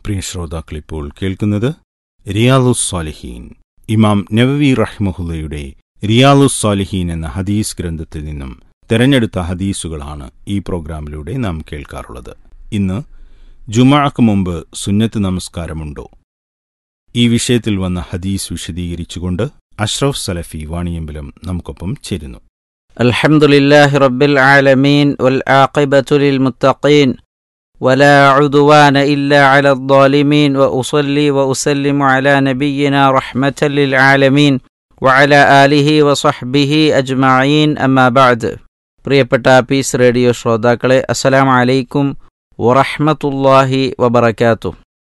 പ്രിയ ശ്രോതാക്കൾ ഇപ്പോൾ കേൾക്കുന്നത് റിയാലുസ് സാലിഹീൻ ഇമാം നവവി റഹ്മുഹുല്ലയുടെ റിയാലുസ് സാലിഹീൻ എന്ന ഹദീസ് ഗ്രന്ഥത്തിൽ നിന്നും തെരഞ്ഞെടുത്ത ഹദീസുകളാണ് ഈ പ്രോഗ്രാമിലൂടെ നാം കേൾക്കാറുള്ളത് ഇന്ന് ജുമാക്ക് മുമ്പ് സുന്നത്ത് നമസ്കാരമുണ്ടോ ഈ വിഷയത്തിൽ വന്ന ഹദീസ് വിശദീകരിച്ചുകൊണ്ട് അഷ്റഫ് സലഫി വാണിയമ്പലം നമുക്കൊപ്പം ചേരുന്നു الحمد لله رب العالمين والعاقبة للمتقين ولا عدوان إلا على الظالمين وأصلي وأسلم على نبينا رحمة للعالمين وعلى آله وصحبه أجمعين أما بعد പ്രിയപ്പെട്ട പീസ് റേഡിയോ ശ്രോതാക്കളെ അസ്സലാം അലൈക്കും വറഹ്മത്തുള്ളാഹി വബറകാത്തു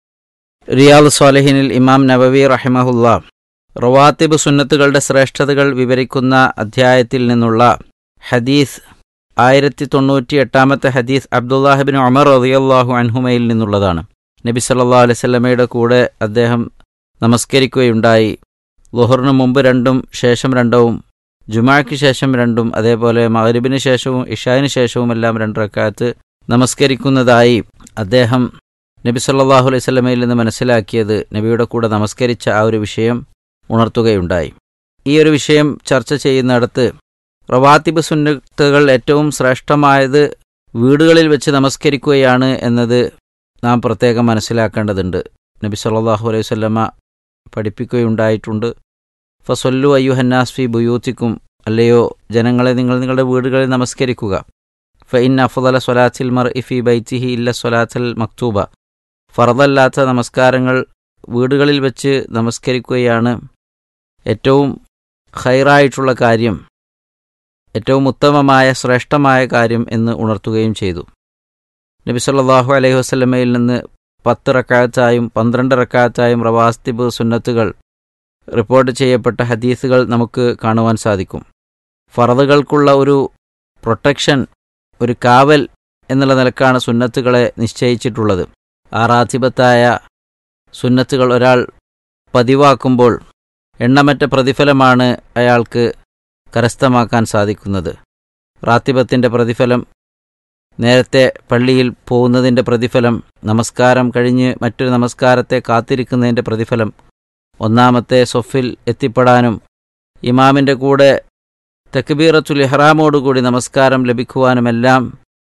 റിയാദ് സ്വാലിഹിനിൽ ഇമാം നബവി റഹിമഹുല്ല റവാത്തിബ് സുന്നത്തുകളുടെ ശ്രേഷ്ഠതകൾ വിവരിക്കുന്ന അധ്യായത്തിൽ നിന്നുള്ള ഹദീസ് ആയിരത്തി തൊണ്ണൂറ്റി എട്ടാമത്തെ ഹദീസ് അബ്ദുല്ലാഹിബിൻ ഉമർ റളിയല്ലാഹു അൻഹുമയിൽ നിന്നുള്ളതാണ് നബി സല്ലല്ലാഹു അലൈഹി വസല്ലമയുടെ കൂടെ അദ്ദേഹം നമസ്കരിക്കുകയുണ്ടായി ലുഹറിന് മുമ്പ് രണ്ടും ശേഷം രണ്ടവും ജുമാക്ക് ശേഷം രണ്ടും അതേപോലെ മഗ്രിബിന് ശേഷവും ഇഷായിന് ശേഷവും എല്ലാം രണ്ട് റക്കാത്ത് നമസ്കരിക്കുന്നതായി അദ്ദേഹം നബി സല്ലല്ലാഹു അലൈഹി വസല്ലമയിൽ നിന്ന് മനസ്സിലാക്കിയത് നബിയുടെ കൂടെ നമസ്കരിച്ച ആ ഒരു വിഷയം ഉണർത്തുകയുണ്ടായി ഈ ഒരു വിഷയം ചർച്ച ചെയ്യുന്നിടത്ത് റവാത്തിബ് സുന്നത്തുകൾ ഏറ്റവും ശ്രേഷ്ഠമായത് വീടുകളിൽ വെച്ച് നമസ്കരിക്കുകയാണ് എന്നത് നാം പ്രത്യേകം മനസ്സിലാക്കേണ്ടതുണ്ട് നബി സല്ലല്ലാഹു അലൈഹി വസല്ലമ പഠിപ്പിക്കുകയുണ്ടായിട്ടുണ്ട് ഫസൊല്ലു അയ്യുഹന്നാസ് ഫി ബുയൂത്തിക്കും അല്ലയോ ജനങ്ങളെ നിങ്ങൾ നിങ്ങളുടെ വീടുകളിൽ നമസ്കരിക്കുക ഫഇൻ അഫ്ദല സ്വലാത്തിൽ മർ ഇഫി ബൈത്തിഹി ഇല്ല സ്വലാത്തൽ മക്തൂബ ഫറദല്ലാത്ത നമസ്കാരങ്ങൾ വീടുകളിൽ വെച്ച് നമസ്കരിക്കുകയാണ് ഏറ്റവും ഹൈറായിട്ടുള്ള കാര്യം ഏറ്റവും ഉത്തമമായ ശ്രേഷ്ഠമായ കാര്യം എന്ന് ഉണർത്തുകയും ചെയ്തു നബി സല്ലല്ലാഹു അലൈഹി വസല്ലമയിൽ നിന്ന് പത്ത് റക്കാത്തായും പന്ത്രണ്ട് റക്കാത്തായും റവാസ്തിബ് സുന്നത്തുകൾ റിപ്പോർട്ട് ചെയ്യപ്പെട്ട ഹദീസുകൾ നമുക്ക് കാണുവാൻ സാധിക്കും ഫറദുകൾക്കുള്ള ഒരു പ്രൊട്ടക്ഷൻ ഒരു കാവൽ എന്നുള്ള നിലക്കാണ് സുന്നത്തുകളെ നിശ്ചയിച്ചിട്ടുള്ളത് ആറാധിപത്തായ സുന്നത്തുകൾ ഒരാൾ പതിവാക്കുമ്പോൾ എണ്ണമറ്റ പ്രതിഫലമാണ് അയാൾക്ക് കരസ്ഥമാക്കാൻ സാധിക്കുന്നത് റാത്തിബത്തിൻ്റെ പ്രതിഫലം നേരത്തെ പള്ളിയിൽ പോകുന്നതിൻ്റെ പ്രതിഫലം നമസ്കാരം കഴിഞ്ഞ് മറ്റൊരു നമസ്കാരത്തെ കാത്തിരിക്കുന്നതിൻ്റെ പ്രതിഫലം ഒന്നാമത്തെ സൊഫിൽ എത്തിപ്പെടാനും ഇമാമിൻ്റെ കൂടെ തക്ബീറത്തുൽ ഇഹ്റാമോടുകൂടി നമസ്കാരം ലഭിക്കുവാനുമെല്ലാം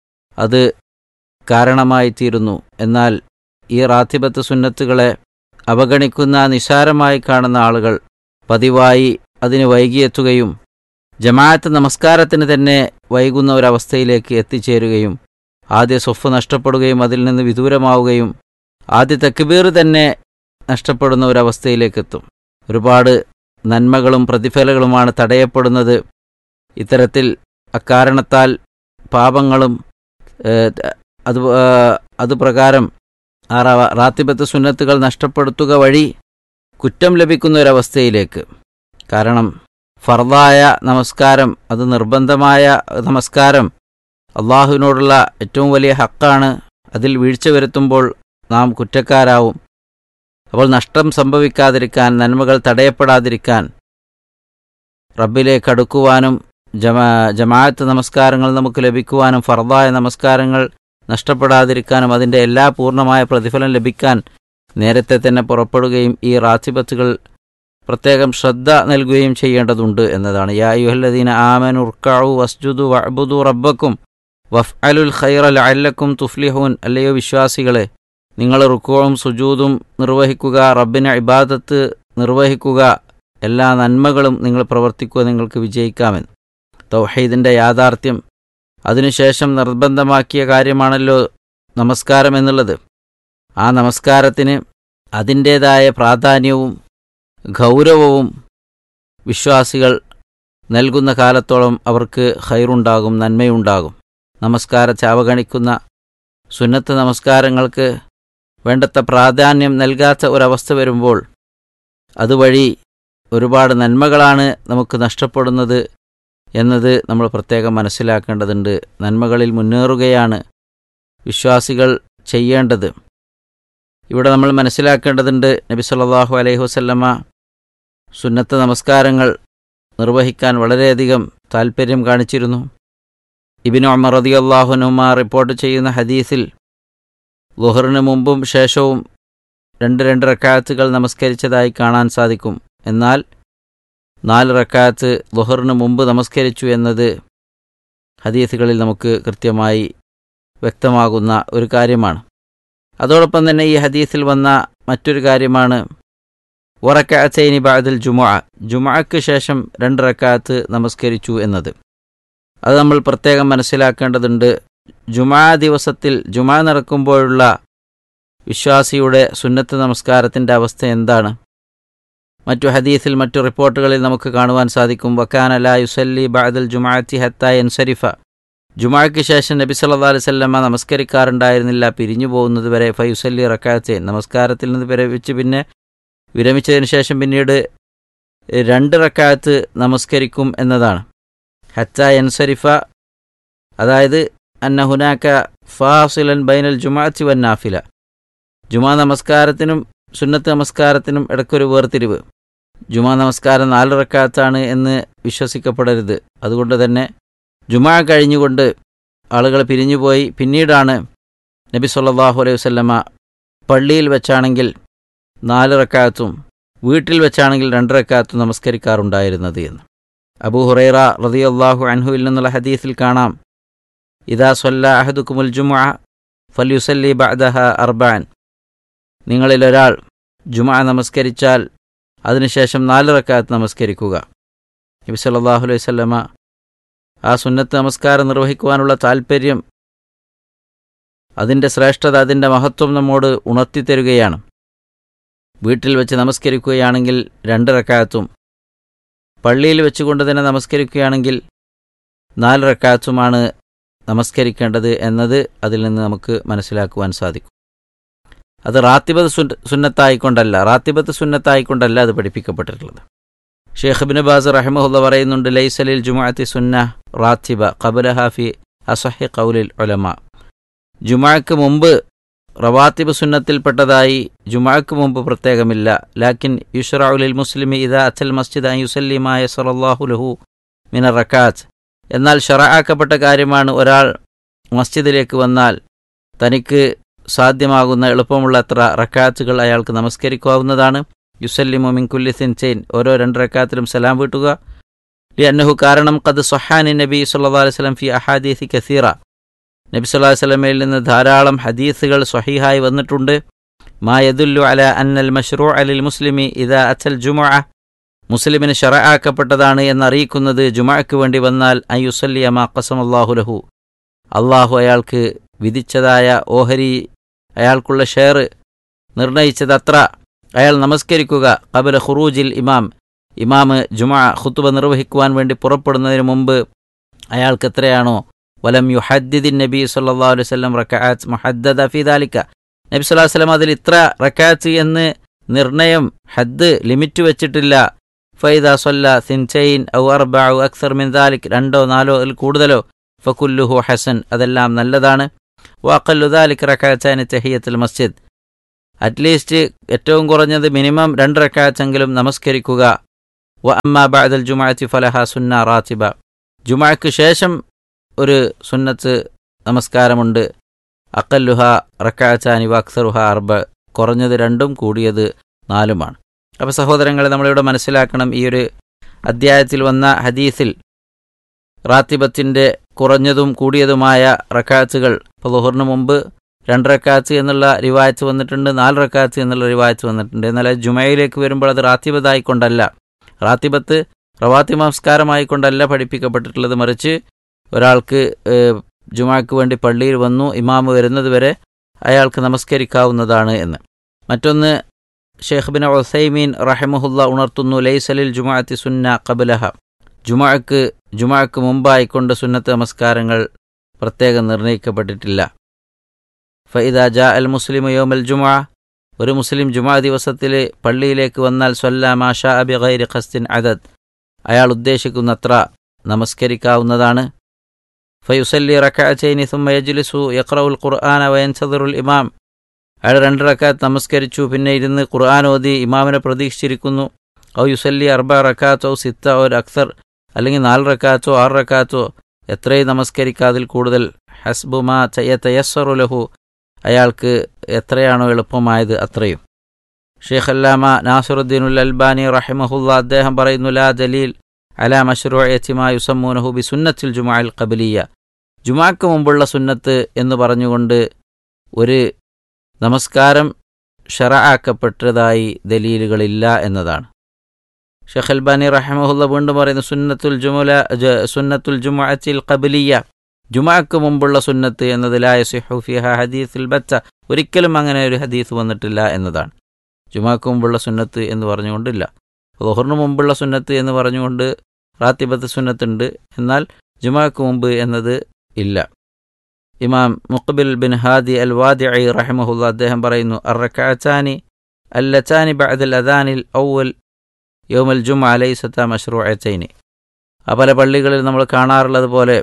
അത് കാരണമായി തീരുന്നു എന്നാൽ ഈ റാത്തിബത്ത് സുന്നത്തുകളെ അവഗണിക്കുന്ന നിസാരമായി കാണുന്ന ആളുകൾ പതിവായി അതിന് വൈകിയെത്തുകയും ജമാഅത്ത് നമസ്കാരത്തിന് തന്നെ വൈകുന്ന ഒരവസ്ഥയിലേക്ക് എത്തിച്ചേരുകയും ആദ്യ സൊഫ് നഷ്ടപ്പെടുകയും അതിൽ നിന്ന് വിദൂരമാവുകയും ആദ്യ തക്ബീർ തന്നെ നഷ്ടപ്പെടുന്ന ഒരവസ്ഥയിലേക്കെത്തും ഒരുപാട് നന്മകളും പ്രതിഫലങ്ങളുമാണ് തടയപ്പെടുന്നത് ഇത്തരത്തിൽ അക്കാരണത്താൽ പാപങ്ങളും അത് അതുപ്രകാരം ആ റാത്തിബത്ത് സുന്നത്തുകൾ നഷ്ടപ്പെടുത്തുക വഴി കുറ്റം ലഭിക്കുന്ന ഒരവസ്ഥയിലേക്ക് കാരണം ഫർദായ നമസ്കാരം അത് നിർബന്ധമായ നമസ്കാരം അള്ളാഹുവിനോടുള്ള ഏറ്റവും വലിയ ഹക്കാണ് അതിൽ വീഴ്ച വരുത്തുമ്പോൾ നാം കുറ്റക്കാരാവും അപ്പോൾ നഷ്ടം സംഭവിക്കാതിരിക്കാൻ നന്മകൾ തടയപ്പെടാതിരിക്കാൻ റബ്ബിലേക്ക് അടുക്കുവാനും ജമാ ജമാഅത്ത് നമസ്കാരങ്ങൾ നമുക്ക് ലഭിക്കുവാനും ഫർദായ നമസ്കാരങ്ങൾ നഷ്ടപ്പെടാതിരിക്കാനും അതിൻ്റെ എല്ലാ പൂർണ്ണമായ പ്രതിഫലം ലഭിക്കാൻ നേരത്തെ തന്നെ പുറപ്പെടുകയും ഈ റാത്തിബത്തുകൾ പ്രത്യേകം ശ്രദ്ധ നൽകുകയും ചെയ്യേണ്ടതുണ്ട് എന്നതാണ് യാ യുഹല്ലദീന ആമൻ ഉർക്കാവു വസ്ജുദു വഅബുദു റബ്ബക്കും വഫ് അലുൽ ഖൈറ ലഅല്ലക്കും തുഫ്ലിഹൂൻ അല്ലയോ വിശ്വാസികളെ നിങ്ങൾ റുക്കോവും സുജൂതും നിർവഹിക്കുക റബ്ബിന് ഇബാദത്ത് നിർവഹിക്കുക എല്ലാ നന്മകളും നിങ്ങൾ പ്രവർത്തിക്കുക നിങ്ങൾക്ക് വിജയിക്കാമെന്ന് തൗഹീദിൻ്റെ യാഥാർത്ഥ്യം അതിനുശേഷം നിർബന്ധമാക്കിയ കാര്യമാണല്ലോ നമസ്കാരം എന്നുള്ളത് ആ നമസ്കാരത്തിന് അതിൻ്റേതായ പ്രാധാന്യവും ഗൗരവവും വിശ്വാസികൾ നൽകുന്ന കാലത്തോളം അവർക്ക് ഹൈറുണ്ടാകും നന്മയുണ്ടാകും നമസ്കാരത്തെ അവഗണിക്കുന്ന സുന്നത്ത് നമസ്കാരങ്ങൾക്ക് വേണ്ടത്ര പ്രാധാന്യം നൽകാത്ത ഒരവസ്ഥ വരുമ്പോൾ അതുവഴി ഒരുപാട് നന്മകളാണ് നമുക്ക് നഷ്ടപ്പെടുന്നത് എന്നത് നമ്മൾ പ്രത്യേകം മനസ്സിലാക്കേണ്ടതുണ്ട് നന്മകളിൽ മുന്നേറുകയാണ് വിശ്വാസികൾ ചെയ്യേണ്ടത് ഇവിടെ നമ്മൾ മനസ്സിലാക്കേണ്ടതുണ്ട് നബി സല്ലല്ലാഹു അലൈഹി വസല്ലമ സുന്നത്ത് നമസ്കാരങ്ങൾ നിർവഹിക്കാൻ വളരെയധികം താൽപ്പര്യം കാണിച്ചിരുന്നു ഇബിന് ഉമർ റളിയല്ലാഹുനുമ റിപ്പോർട്ട് ചെയ്യുന്ന ഹദീസിൽ ലുഹറിന് മുമ്പും ശേഷവും രണ്ട് രണ്ട് റക്കാത്തുകൾ നമസ്കരിച്ചതായി കാണാൻ സാധിക്കും എന്നാൽ നാല് റക്കാത്ത് ലുഹറിന് മുമ്പ് നമസ്കരിച്ചു എന്നത് ഹദീസുകളിൽ നമുക്ക് കൃത്യമായി വ്യക്തമാകുന്ന ഒരു കാര്യമാണ് അതോടൊപ്പം തന്നെ ഈ ഹദീസിൽ വന്ന മറ്റൊരു കാര്യമാണ് ഉറക്കാച്ചൈനി ബാദിൽ ജുമുഅ ജുമുഅക്ക് ശേഷം രണ്ട് റക്കാത്ത് നമസ്കരിച്ചു എന്നത് അത് നമ്മൾ പ്രത്യേകം മനസ്സിലാക്കേണ്ടതുണ്ട് ജുമാ ദിവസത്തിൽ ജുമാ നടക്കുമ്പോഴുള്ള വിശ്വാസിയുടെ സുന്നത്ത് നമസ്കാരത്തിൻ്റെ അവസ്ഥ എന്താണ് മറ്റു ഹദീസിൽ മറ്റു റിപ്പോർട്ടുകളിൽ നമുക്ക് കാണുവാൻ സാധിക്കും വക്കാൻ അല യുസല്ലി ബാദൽ ജുമാഅത്തി ഹത്ത എൻസരിഫ ജുമാക്ക് ശേഷം നബി സല്ലാ അലൈവല്ലമ്മ നമസ്കരിക്കാറുണ്ടായിരുന്നില്ല പിരിഞ്ഞു പോകുന്നത് വരെ ഫയുസല്ലി റക്കാത്തെ നമസ്കാരത്തിൽ നിന്ന് വിരമിച്ച് പിന്നെ വിരമിച്ചതിന് ശേഷം പിന്നീട് രണ്ട് റക്കാത്ത് നമസ്കരിക്കും എന്നതാണ് ഹത്ത എൻസരിഫ അതായത് അന്ന ഹുനാക്ക ഫാസിലൻ ബൈനൽ ജുമാഅത്തി വൻ നാഫില ജുമാ നമസ്കാരത്തിനും സുന്നത്ത് നമസ്കാരത്തിനും ഇടയ്ക്കൊരു വേർതിരിവ് ജുമാ നമസ്കാരം നാല് റക്കാത്താണ് എന്ന് വിശ്വസിക്കപ്പെടരുത് അതുകൊണ്ട് തന്നെ ജുമാ കഴിഞ്ഞുകൊണ്ട് ആളുകൾ പിരിഞ്ഞുപോയി പിന്നീടാണ് നബി സല്ലാഹു അലൈഹി വസ്ലമ പള്ളിയിൽ വെച്ചാണെങ്കിൽ നാല് റക്കാത്തും വീട്ടിൽ വെച്ചാണെങ്കിൽ രണ്ട് റക്കാത്തും നമസ്കരിക്കാറുണ്ടായിരുന്നത് എന്ന് അബൂ ഹുറൈറ റതിയല്ലാഹു അൻഹുവിൽ നിന്നുള്ള ഹദീസിൽ കാണാം ഇദാ സൊല്ല അഹദുക്കുമുൽ ജുമുഅ ഫല്യുസല്ലി ബഅദഹ അർബാൻ നിങ്ങളിലൊരാൾ ജുമാ നമസ്കരിച്ചാൽ അതിനുശേഷം നാല് റക്കാത്ത് നമസ്കരിക്കുക നബി സല്ലല്ലാഹു അലൈഹി വസല്ലമ ആ സുന്നത്ത് നമസ്കാരം നിർവഹിക്കുവാനുള്ള താൽപ്പര്യം അതിൻ്റെ ശ്രേഷ്ഠത അതിൻ്റെ മഹത്വം നമ്മോട് ഉണർത്തിത്തരുകയാണ് വീട്ടിൽ വെച്ച് നമസ്കരിക്കുകയാണെങ്കിൽ രണ്ട് റക്കാത്തും പള്ളിയിൽ വെച്ചുകൊണ്ട് തന്നെ നമസ്കരിക്കുകയാണെങ്കിൽ നാല് റക്കാത്തുമാണ് നമസ്കരിക്കേണ്ടത് എന്നത് അതിൽ നിന്ന് നമുക്ക് മനസ്സിലാക്കുവാൻ സാധിക്കും അത് റാത്തിബത്ത് സുന്ന സുന്നത്തായിക്കൊണ്ടല്ല റാത്തിബത്ത് സുന്നത്തായിക്കൊണ്ടല്ല അത് പഠിപ്പിക്കപ്പെട്ടിട്ടുള്ളത് ഷെയ്ഖ് ബിൻ ബാസ് റഹ്മുല്ല പറയുന്നുണ്ട് ലൈസലിൽ ജുമാഅത്തി സുന്ന റാത്തിബ ഖബല ഹാഫി അസഹി ഖൗലിൽ ഉലമ ജുമാക്ക് മുമ്പ് റവാത്തിബ് സുന്നത്തിൽപ്പെട്ടതായി ജുമാക്ക് മുമ്പ് പ്രത്യേകമില്ല ലാക്കിൻ യുഷറഉലിൽ മുസ്ലിമി ഇദാ അച്ചൽ മസ്ജിദ് യുസല്ലിമായ സറല്ലാഹു ലഹു മിന റക്കാത്ത് എന്നാൽ ഷറആക്കപ്പെട്ട കാര്യമാണ് ഒരാൾ മസ്ജിദിലേക്ക് വന്നാൽ തനിക്ക് സാധ്യമാകുന്ന എളുപ്പമുള്ള അത്ര റക്കാത്തുകൾ അയാൾക്ക് നമസ്കരിക്കാവുന്നതാണ് യുസല്ലിമു മിൻകുല്ലി സിൻചൈൻ ഓരോ രണ്ട് റക്കാത്തിലും സലാം വീട്ടുക ലി അന്നഹു കാരണം ഖദ് സൊഹാനി നബി സല്ലാ അലൈഹി സ്വലം ഫി അഹാദീസി കസീറ നബി സല്ലാ വസ്ലമയിൽ നിന്ന് ധാരാളം ഹദീസുകൾ സ്വഹീഹായി വന്നിട്ടുണ്ട് മാ യദുല്ലു അല അന്നൽ മഷ്റൂ അലിൽ മുസ്ലിമി ഇദാ അച്ചൽ ജുമുഅ മുസ്ലിമിന് ഷറആക്കപ്പെട്ടതാണ് എന്നറിയിക്കുന്നത് ജുമഅക്ക് വേണ്ടി വന്നാൽ അയ്യുസല്ലി അമാ ഖസമല്ലാഹു ലഹു അള്ളാഹു അയാൾക്ക് വിധിച്ചതായ ഓഹരി അയാൾക്കുള്ള ഷെയർ നിർണയിച്ചതത്ര അയാൾ നമസ്കരിക്കുക കബല ഖുറൂജിൽ ഇമാം ഇമാമ് ജുമാ ഖുത്തുബ നിർവഹിക്കുവാൻ വേണ്ടി പുറപ്പെടുന്നതിന് മുമ്പ് അയാൾക്ക് എത്രയാണോ വലം യുഹദ്ദിദിൻ നബി സല്ലാ അലൈഹി വല്ലം റക്കാത്ത് മുഹദ്ദദ ഫിദാലിക്ക നബി സല്ലാ വല്ലം അതിൽ ഇത്ര റക്കാത്ത് എന്ന് നിർണയം ഹദ് ലിമിറ്റ് വെച്ചിട്ടില്ല ഫൈദ സൊല്ല സിൻചൈൻ ഔ അർബ ഔ അക്സർ മിൻ ദാലിക് രണ്ടോ നാലോ അതിൽ കൂടുതലോ ഫക്കുല്ലുഹു ഹസൻ അതെല്ലാം നല്ലതാണ് വാക്കല്ലു ദാലിക് റക്കാത്താനി തഹിയത്തുൽ മസ്ജിദ് അറ്റ്ലീസ്റ്റ് ഏറ്റവും കുറഞ്ഞത് മിനിമം രണ്ട് റക്കാത്തെങ്കിലും നമസ്കരിക്കുക വ അമ്മ ബഅദൽ ജുമാഅത്തി ഫലഹ സുന്ന റാത്തിബ ജുമാക്ക് ശേഷം ഒരു സുന്നത്ത് നമസ്കാരമുണ്ട് അക്കല്ലുഹ റക്കാച്ചാനി വക്സറുഹ അർബ കുറഞ്ഞത് രണ്ടും കൂടിയത് നാലുമാണ് അപ്പോൾ സഹോദരങ്ങളെ നമ്മളിവിടെ മനസ്സിലാക്കണം ഈ ഒരു അദ്ധ്യായത്തിൽ വന്ന ഹദീസിൽ റാത്തിബത്തിൻ്റെ കുറഞ്ഞതും കൂടിയതുമായ റക്കാത്തുകൾ ഇപ്പോൾ ലുഹറിന് മുമ്പ് രണ്ട് റക്കാത്ത് എന്നുള്ള റിവായത്ത് വന്നിട്ടുണ്ട് നാല് റക്കാത്ത് എന്നുള്ള റിവായത്ത് വന്നിട്ടുണ്ട് എന്നാൽ ജുമയിലേക്ക് വരുമ്പോൾ അത് റാത്തിബത്തായിക്കൊണ്ടല്ല റാത്തിബത്ത് റവാത്തി നമസ്കാരമായിക്കൊണ്ടല്ല പഠിപ്പിക്കപ്പെട്ടിട്ടുള്ളത് മറിച്ച് ഒരാൾക്ക് ജുമാക്ക് വേണ്ടി പള്ളിയിൽ വന്നു ഇമാമ് വരുന്നത് വരെ അയാൾക്ക് നമസ്കരിക്കാവുന്നതാണ് എന്ന് മറ്റൊന്ന് ഷെയ്ഖ് ബിൻ ഒസൈമീൻ റഹമുല്ല ഉണർത്തുന്നു ലൈസലിൽ ജുമാഅത്തി സുന്ന കബലഹ ജുമാക്ക് ജുമാക്ക് മുമ്പായിക്കൊണ്ട് സുന്നത്ത് നമസ്കാരങ്ങൾ പ്രത്യേകം നിർണയിക്കപ്പെട്ടിട്ടില്ല ഫൈദ ജാ അൽ മുസ്ലിം യോമൽ ജുമാ ഒരു മുസ്ലിം ജുമാ ദിവസത്തിൽ പള്ളിയിലേക്ക് വന്നാൽ സൊല്ല മാഷാ അബി ഗൈരി ഖസ്തിൻ അദദ് അയാൾ ഉദ്ദേശിക്കുന്നത്ര നമസ്കരിക്കാവുന്നതാണ് ഫയുസല്ലി റക്കാച്ചൈനി സുമ്മ യജ്ലിസു യഖ്റഉൽ ഖുർആന വയൻസദിറുൽ ഇമാം അയാൾ രണ്ട് റക്കാത്ത് നമസ്കരിച്ചു പിന്നെ ഇരുന്ന് ഖുർആൻ ഓതി ഇമാമിനെ പ്രതീക്ഷിച്ചിരിക്കുന്നു ഔ യുസല്ലി അർബ റക്കാത്തോ സിത്ത ഒരു അക്സർ അല്ലെങ്കിൽ നാല് റക്കാത്തോ ആറ് റക്കാത്തോ എത്രയും നമസ്കരിക്കാതിൽ കൂടുതൽ ഹസ്ബുമാ തയസ്സറുലഹു അയാൾക്ക് എത്രയാണോ എളുപ്പമായത് അത്രയും ഷെയ്ഖ് അല്ലാമ നാസുറുദ്ദീനുൽ അൽബാനി റഹിമഹുല്ല അദ്ദേഹം പറയുന്നു ലാ ദലീൽ അല മഷ്റൂഅത്തിമാ യുസമ്മൂനഹു ബി സുന്നത്തിൽ ജുമാൽ ഖബലിയ ജുമാക്ക് മുമ്പുള്ള സുന്നത്ത് എന്ന് പറഞ്ഞുകൊണ്ട് ഒരു നമസ്കാരം ഷറആക്കപ്പെട്ടതായി ദലീലുകളില്ല എന്നതാണ് ഷെയ്ഖ് അൽബാനി റഹിമഹുല്ല വീണ്ടും പറയുന്നു സുന്നത്തുൽ ജുമുല ജ- സുന്നത്തുൽ ജുമുഅത്തിൽ ഖബലിയ ജുമാക്ക് മുമ്പുള്ള സുന്നത്ത് എന്നതിലായ സിഹുഫിഹ ഹദീസുൽ ബച്ച ഒരിക്കലും അങ്ങനെ ഒരു ഹദീസ് വന്നിട്ടില്ല എന്നതാണ് ജുമാക്ക് മുമ്പുള്ള സുന്നത്ത് എന്ന് പറഞ്ഞുകൊണ്ടില്ല ലുഹറിന് മുമ്പുള്ള സുന്നത്ത് എന്ന് പറഞ്ഞുകൊണ്ട് റാത്തിബത്ത് സുന്നത്തുണ്ട് എന്നാൽ ജുമാക്ക് മുമ്പ് എന്നത് ഇല്ല ഇമാം മുഖബിൽ ബിൻ ഹാദി അൽ വാദി റഹിമഹുല്ല അദ്ദേഹം പറയുന്നു അറക്കാച്ചാനി അല്ലച്ചാനി ബഅദൽ അദാനിൽ ഔവൽ യോമൽ ജുമ അലൈസത്ത മഷ്റൂഅച്ചൈനി ആ പല പള്ളികളിൽ നമ്മൾ കാണാറുള്ളത് പോലെ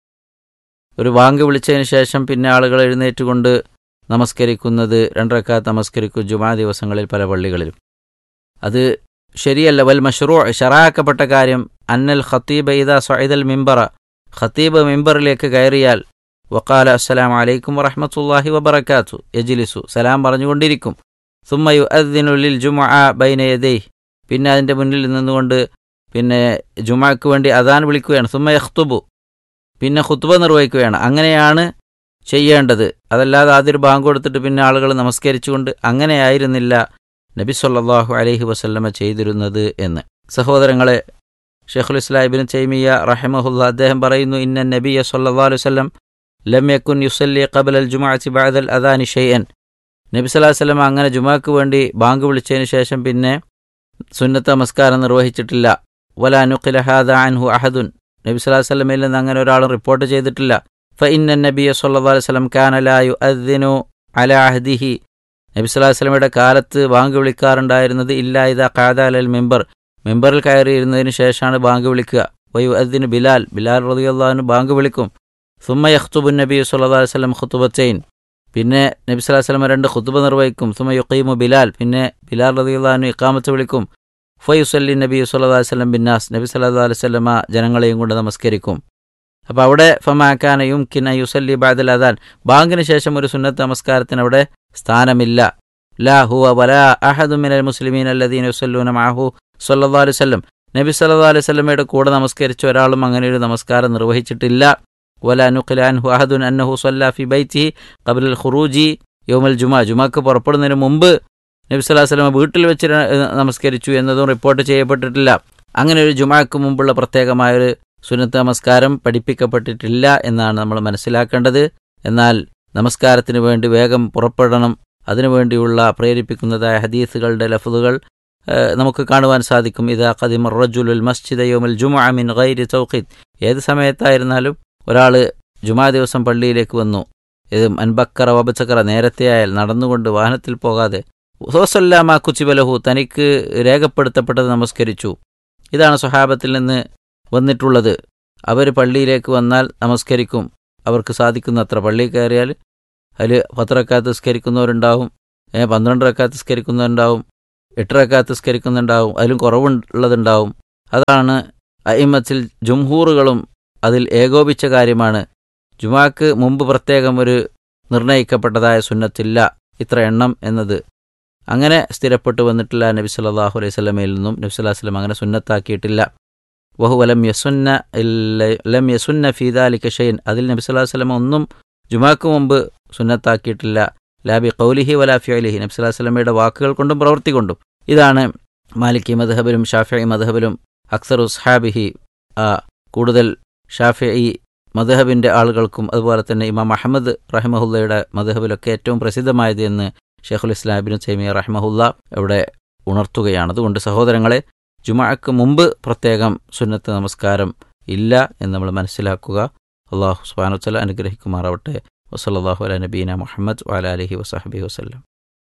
ഒരു വാങ്ക് വിളിച്ചതിന് ശേഷം പിന്നെ ആളുകൾ എഴുന്നേറ്റുകൊണ്ട് നമസ്കരിക്കുന്നത് രണ്ടരക്കാത്ത് നമസ്കരിക്കും ജുമാ ദിവസങ്ങളിൽ പല പള്ളികളിലും അത് ശരിയല്ല വൽ മഷ്റൂ ഷറാക്കപ്പെട്ട കാര്യം അന്നൽ ഖത്തീബ് ഇദാ സൊയ്ദൽ മിമ്പറ ഖത്തീബ് മിമ്പറിലേക്ക് കയറിയാൽ വക്കാല അസ്സലാം അലൈക്കും വറഹമത്തുല്ലാഹി വബറക്കാത്തു യജിലിസു സലാം പറഞ്ഞുകൊണ്ടിരിക്കും സുമ്മയു അദ്ദിനുള്ളിൽ ജുമ ബൈന യദൈ പിന്നെ അതിൻ്റെ മുന്നിൽ നിന്നുകൊണ്ട് പിന്നെ ജുമാക്ക് വേണ്ടി അദാൻ വിളിക്കുകയാണ് സുമ്മ യഖ്തുബു പിന്നെ ഖുത്ബ നിർവഹിക്കുകയാണ് അങ്ങനെയാണ് ചെയ്യേണ്ടത് അതല്ലാതെ ആദ്യം ഒരു ബാങ്ക് കൊടുത്തിട്ട് പിന്നെ ആളുകൾ നമസ്കരിച്ചുകൊണ്ട് അങ്ങനെയായിരുന്നില്ല നബി സല്ലല്ലാഹു അലൈഹി വസല്ലമ ചെയ്തിരുന്നത് എന്ന് സഹോദരങ്ങളെ ഷെയ്ഖുൽ ഇസ്ലാം ഇബ്നു തൈമിയ റഹിമഹുല്ല അദ്ദേഹം പറയുന്നു ഇന്ന നബിയ സല്ലല്ലാഹു അലൈഹി വസല്ലം ലം യക്കുൻ യുസല്ലി ഖബല അൽ ജുമുഅത്തി ബഅദൽ അദാനി ഷൈഅൻ നബി സല്ലല്ലാഹു അലൈഹി വസല്ലം അങ്ങനെ ജുമാക്ക് വേണ്ടി ബാങ്ക് വിളിച്ചതിന് ശേഷം പിന്നെ സുന്നത്ത് നമസ്കാരം നിർവഹിച്ചിട്ടില്ല വല നുഖില ഹാദ അൻഹു അഹദുൻ നബി സല്ലല്ലാഹു അലൈഹി വസല്ലമയിൽ നിന്ന് അങ്ങനെ ഒരാളും റിപ്പോർട്ട് ചെയ്തിട്ടില്ല ഫഇന്ന നബിയ സല്ലല്ലാഹു അലൈഹി വസല്ലം കാന ലാ യുഅദ്ദിനു അലാ അഹ്ദിഹി നബി സല്ലല്ലാഹു അലൈഹി വസല്ലമയുടെ കാലത്ത് ബാങ്ക് വിളിക്കാറുണ്ടായിരുന്നത് ഇല്ലാ ഇദാ ഖഅദ അലൽ മെമ്പർ മെമ്പറിൽ കയറിയിരുന്നതിന് ശേഷമാണ് ബാങ്ക് വിളിക്കുക വയു അദ്ദിന് ബിലാൽ ബിലാൽ റളിയല്ലാഹു ബാങ്ക് വിളിക്കും സുമ്മ യഖ്തുബു നബി സല്ലല്ലാഹു അലൈഹി വസല്ലം ഖുതുബത്തൈൻ പിന്നെ നബി സല്ലല്ലാഹു അലൈഹി വസല്ലം രണ്ട് ഖുതുബ നിർവഹിക്കും സുമ്മ യുഖീമു ബിലാൽ പിന്നെ ബിലാൽ റളിയല്ലാഹു ഇഖാമത്ത് വിളിക്കും ഫയുസല്ലി നബി സല്ലല്ലാഹു അലൈഹി വസല്ലം ബിന്നാസ് നബി സല്ലല്ലാഹു അലൈഹി വസല്ലമ ജനങ്ങളെയും കൊണ്ട് നമസ്കരിക്കും അപ്പോൾ അവിടെ ഫമാക്കാന യുംകിന യുസല്ലി ബഅദൽ അദാൻ ബാങ്കിന് ശേഷം ഒരു സുന്നത്ത് നമസ്കാരത്തിന് അവിടെ സ്ഥാനമില്ല ലാ ഹുവ വലാ അഹദു മിനൽ മുസ്ലിമീൻ അല്ലദീന യുസല്ലൂന മഅഹു സല്ലല്ലാഹു അലൈഹി വസല്ലം നബി സല്ലല്ലാഹു അലൈഹി വസല്ലമയുടെ കൂടെ നമസ്കരിച്ച ഒരാളും അങ്ങനെ ഒരു നമസ്കാരം നിർവഹിച്ചിട്ടില്ല വലാ നുഖില അൻഹു അഹദുൻ അന്നഹു സല്ല ഫി ബൈത്തിഹി ഖബ്ല ഖുറൂജി യൗമൽ ജുമാ ജുമാക്ക് പുറപ്പെടുന്നതിന് മുമ്പ് നബി സല്ലല്ലാഹു അലൈഹി വസല്ലം വീട്ടിൽ വെച്ച് ര- നമസ്കരിച്ചു എന്നതും റിപ്പോർട്ട് ചെയ്യപ്പെട്ടിട്ടില്ല അങ്ങനെ ഒരു ജുമാക്ക് മുമ്പുള്ള പ്രത്യേകമായൊരു സുന്നത്ത് നമസ്കാരം പഠിപ്പിക്കപ്പെട്ടിട്ടില്ല എന്നാണ് നമ്മൾ മനസ്സിലാക്കേണ്ടത് എന്നാൽ നമസ്കാരത്തിന് വേണ്ടി വേഗം പുറപ്പെടണം അതിനുവേണ്ടിയുള്ള പ്രേരിപ്പിക്കുന്നതായ ഹദീസുകളുടെ ലഫ്ലുകൾ ഏഹ്, നമുക്ക് കാണുവാൻ സാധിക്കും ഇതാ ഖദിമ റജുലുൽ മസ്ജിദ യോമൽ ജുമുഅ മിൻ ഗൈരി തൗഖീദ് ഏത് സമയത്തായിരുന്നാലും ഒരാൾ ജുമാ ദിവസം പള്ളിയിലേക്ക് വന്നു ഇത് അൻബക്കറ വബച്ചക്കറ നേരത്തെ ആയാൽ നടന്നുകൊണ്ട് വാഹനത്തിൽ പോകാതെ സോസല്ലാമ കുച്ചിബലഹു തനിക്ക് രേഖപ്പെടുത്തപ്പെട്ടത് നമസ്കരിച്ചു ഇതാണ് സ്വഹാബത്തിൽ നിന്ന് വന്നിട്ടുള്ളത് അവർ പള്ളിയിലേക്ക് വന്നാൽ നമസ്കരിക്കും അവർക്ക് സാധിക്കുന്നത്ര പള്ളിയിൽ കയറിയാൽ അതിൽ പത്ത് റക്കാത്ത് സ്കരിക്കുന്നവരുണ്ടാവും ഏ, പന്ത്രണ്ട് റക്കാത്ത് സ്കരിക്കുന്നവരുണ്ടാവും എട്ട് റക്കാത്ത് സ്കരിക്കുന്നുണ്ടാവും അതിലും കുറവുള്ളതുണ്ടാവും അതാണ് അയിമത്തിൽ ജുംഹൂറുകളും അതിൽ ഏകോപിച്ച കാര്യമാണ് ജുമാക്ക് മുമ്പ് പ്രത്യേകം ഒരു നിർണയിക്കപ്പെട്ടതായ സുന്നത്തില്ല ഇത്ര എണ്ണം എന്നത് അങ്ങനെ സ്ഥിരപ്പെട്ടു വന്നിട്ടില്ല നബി സല്ലല്ലാഹു അലൈഹി സ്വലമയിൽ നിന്നും നബി സല്ലല്ലാഹു അലൈഹി വസല്ലം അങ്ങനെ സുന്നത്താക്കിയിട്ടില്ല വഹു ലം യസുന്ന ഇല്ല- ലം യസുന്ന ഫീദാലിക ഷൈൻ അതിൽ നബി സല്ലല്ലാഹു അലൈഹി വസല്ലം ഒന്നും ജുമാക്ക് മുമ്പ് സുന്നത്താക്കിയിട്ടില്ല ലാബി കൗലിഹി വലാ ഫിഅലിഹി നബി സല്ലല്ലാഹു അലൈഹി വസല്ലമയുടെ വാക്കുകൾ കൊണ്ടും പ്രവൃത്തി കൊണ്ടും ഇതാണ് മാലിക്കി മദ്ഹബിലും ഷാഫിഇ മദ്ഹബിലും അക്സർ ഉസ്ഹാബിഹി ആ കൂടുതൽ ഷാഫിഇ മദ്ഹബിന്റെ ആളുകൾക്കും അതുപോലെ തന്നെ ഇമാം അഹമ്മദ് റഹിമഹുല്ലയുടെ മദ്ഹബിലൊക്കെ ഏറ്റവും പ്രസിദ്ധമായത് എന്ന് ഷെയ്ഖുൽ ഇസ്ലാം ഇബ്നു തൈമിയ റഹിമഹുല്ല ഇവിടെ ഉണർത്തുകയാണ് അതുകൊണ്ട് സഹോദരങ്ങളെ ജുമാക്ക് മുമ്പ് പ്രത്യേകം സുന്നത്ത് നമസ്കാരം ഇല്ല എന്ന് നമ്മൾ മനസ്സിലാക്കുക അള്ളാഹു സുബാനുത്തല അനുഗ്രഹിക്കുമാറാവട്ടെ വസല്ലാഹു അല നബീന മുഹമ്മദ് വാല അലഹി വസാഹബി വസ്ലം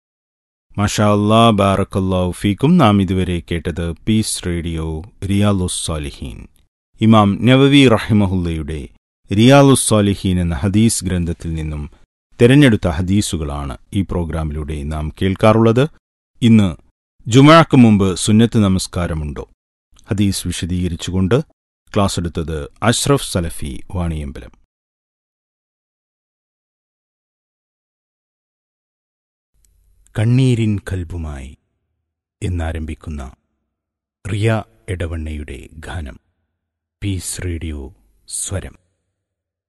മാഷാ അല്ലാ ബാറക്കല്ലാഹു ഫീക്കും നാം ഇതുവരെ കേട്ടത് പീസ് റേഡിയോ റിയാലുസ് സാലിഹീൻ ഇമാം നവവി റഹിമഹുല്ലയുടെ റിയാലുസ് സാലിഹീൻ എന്ന ഹദീസ് ഗ്രന്ഥത്തിൽ നിന്നും തെരഞ്ഞെടുത്ത ഹദീസുകളാണ് ഈ പ്രോഗ്രാമിലൂടെ നാം കേൾക്കാറുള്ളത് ഇന്ന് ജുമാക്ക് മുമ്പ് സുന്നത്ത് നമസ്കാരമുണ്ടോ ഹദീസ് വിശദീകരിച്ചുകൊണ്ട് ക്ലാസ് എടുത്തത് അഷ്റഫ് സലഫി വാണിയമ്പലം കണ്ണീരിൻ കൽബുമായി എന്നാരംഭിക്കുന്ന റിയ എടവണ്ണയുടെ ഗാനം പീസ് റേഡിയോ സ്വരം